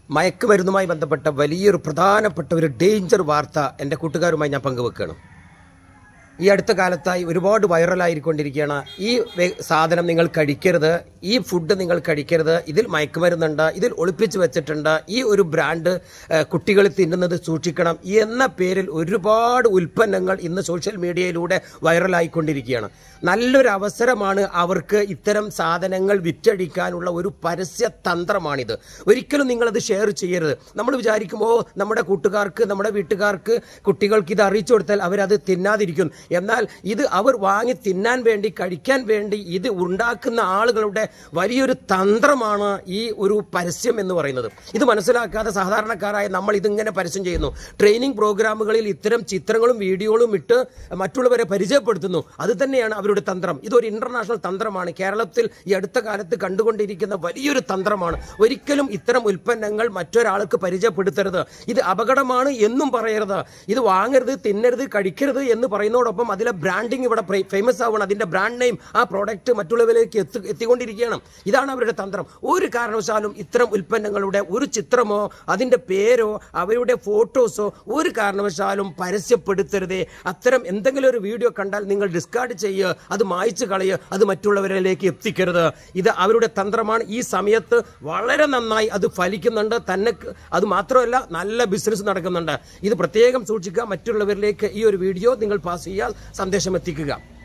മയക്കുമരുന്നുമായി ബന്ധപ്പെട്ട വലിയൊരു പ്രധാനപ്പെട്ട ഒരു ഡേഞ്ചർ വാർത്ത എൻ്റെ കൂട്ടുകാരുമായി ഞാൻ പങ്കുവെക്കുകയാണ് ഈ അടുത്ത കാലത്തായി ഒരുപാട് വൈറലായിക്കൊണ്ടിരിക്കുകയാണ് ഈ വെ- സാധനം നിങ്ങൾ കഴിക്കരുത് ഈ ഫുഡ് നിങ്ങൾ കഴിക്കരുത് ഇതിൽ മയക്കുമരുന്നുണ്ട് ഇതിൽ ഒളിപ്പിച്ച് വെച്ചിട്ടുണ്ട് ഈ ഒരു ബ്രാൻഡ് ഏഹ്, കുട്ടികൾ തിന്നുന്നത് സൂക്ഷിക്കണം എന്ന പേരിൽ ഒരുപാട് ഉൽപ്പന്നങ്ങൾ ഇന്ന് സോഷ്യൽ മീഡിയയിലൂടെ വൈറലായിക്കൊണ്ടിരിക്കുകയാണ് നല്ലൊരു അവസരമാണ് അവർക്ക് ഇത്തരം സാധനങ്ങൾ വിറ്റഴിക്കാനുള്ള ഒരു പരസ്യ തന്ത്രമാണിത് ഒരിക്കലും നിങ്ങളത് ഷെയർ ചെയ്യരുത് നമ്മൾ വിചാരിക്കുമ്പോൾ നമ്മുടെ കൂട്ടുകാർക്ക് നമ്മുടെ വീട്ടുകാർക്ക് കുട്ടികൾക്ക് ഇത് അറിയിച്ചു കൊടുത്താൽ അവരത് തിന്നാതിരിക്കും എന്നാൽ ഇത് അവർ വാങ്ങി തിന്നാൻ വേണ്ടി കഴിക്കാൻ വേണ്ടി ഇത് ഉണ്ടാക്കുന്ന ആളുകളുടെ വലിയൊരു തന്ത്രമാണ് ഈ ഒരു പരസ്യം എന്ന് പറയുന്നത് ഇത് മനസ്സിലാക്കാതെ സാധാരണക്കാരായ നമ്മൾ ഇതിങ്ങനെ പരസ്യം ചെയ്യുന്നു ട്രെയിനിങ് പ്രോഗ്രാമുകളിൽ ഇത്തരം ചിത്രങ്ങളും വീഡിയോകളും ഇട്ട് മറ്റുള്ളവരെ പരിചയപ്പെടുത്തുന്നു അത് തന്നെയാണ് അവരുടെ തന്ത്രം ഇതൊരു ഇന്റർനാഷണൽ തന്ത്രമാണ് കേരളത്തിൽ ഈ അടുത്ത കാലത്ത് കണ്ടുകൊണ്ടിരിക്കുന്ന വലിയൊരു തന്ത്രമാണ് ഒരിക്കലും ഇത്തരം ഉൽപ്പന്നങ്ങൾ മറ്റൊരാൾക്ക് പരിചയപ്പെടുത്തരുത് ഇത് അപകടമാണ് എന്നും പറയരുത് ഇത് വാങ്ങരുത് തിന്നരുത് കഴിക്കരുത് എന്ന് പറയുന്നതോടൊപ്പം അതിലെ ബ്രാൻഡിങ് ഇവിടെ ഫേമസ് ആവണം അതിന്റെ ബ്രാൻഡ് നെയിം ആ പ്രോഡക്റ്റ് മറ്റുള്ളവരിലേക്ക് എത്തി എത്തിക്കൊണ്ടിരിക്കുകയാണ് ഇതാണ് അവരുടെ തന്ത്രം ഒരു കാരണവശാലും ഇത്തരം ഉൽപ്പന്നങ്ങളുടെ ഒരു ചിത്രമോ അതിന്റെ പേരോ അവരുടെ ഫോട്ടോസോ ഒരു കാരണവശാലും പരസ്യപ്പെടുത്തരുതേ അത്തരം എന്തെങ്കിലും ഒരു വീഡിയോ കണ്ടാൽ നിങ്ങൾ ഡിസ്കാർഡ് ചെയ്യുക അത് മായ്ച്ചു കളയുക അത് മറ്റുള്ളവരിലേക്ക് എത്തിക്കരുത് ഇത് അവരുടെ തന്ത്രമാണ് ഈ സമയത്ത് വളരെ നന്നായി അത് ഫലിക്കുന്നുണ്ട് തന്നെ അത് മാത്രമല്ല നല്ല ബിസിനസ് നടക്കുന്നുണ്ട് ഇത് പ്രത്യേകം സൂക്ഷിക്കുക മറ്റുള്ളവരിലേക്ക് ഈ ഒരു വീഡിയോ നിങ്ങൾ പാസ് ചെയ്യുക സന്ദേശം എത്തിക്കുക